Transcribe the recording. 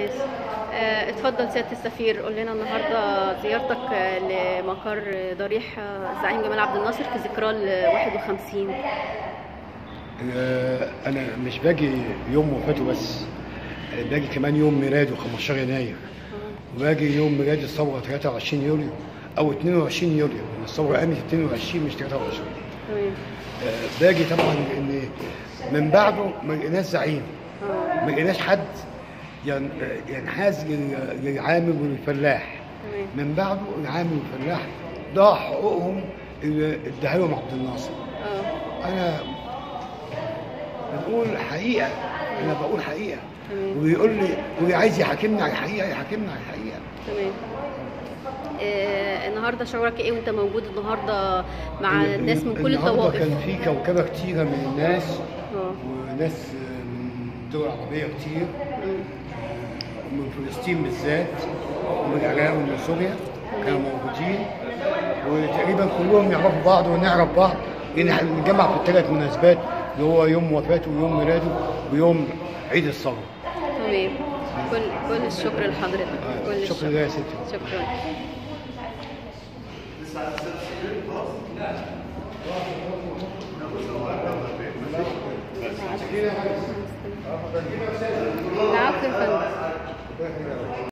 كويس آه، اتفضل سيادة السفير قول لنا النهارده زيارتك آه، لمقر ضريح آه، الزعيم جمال عبد الناصر في ذكرى ال 51 آه، انا مش باجي يوم وفاته بس آه، باجي كمان يوم ميلاده 15 يناير وباجي يوم ميلاد الثوره 23 يوليو او 22 يوليو لأن الثوره قامت 22 مش 23 تمام آه، باجي طبعا لان من بعده ما لقيناش زعيم اه ما لقيناش حد ين- ينحاز لل- للعامل وللفلاح تمام من بعده العامل والفلاح ضاع حقوقهم اللي اداها لهم عبد الناصر اه انا بقول حقيقه انا بقول حقيقه تمام. وبيقول لي واللي عايز يحاكمني على الحقيقه يحاكمني على الحقيقه تمام آه، النهارده شعورك ايه وانت موجود النهارده مع الناس من كل النهارده الطوائف كان في كوكبه كتيره من الناس اه وناس من دول عربيه كتير مم. ومن فلسطين بالذات ومن العراق ومن سوريا كانوا موجودين وتقريبا كلهم يعرفوا بعض ونعرف بعض لان احنا بنتجمع في الثلاث مناسبات اللي هو يوم وفاته ويوم ميلاده ويوم عيد الثوره تمام كل كل الشكر لحضرتك كل شكرا الشكر لله يا ستي شكرا العفو يا فندم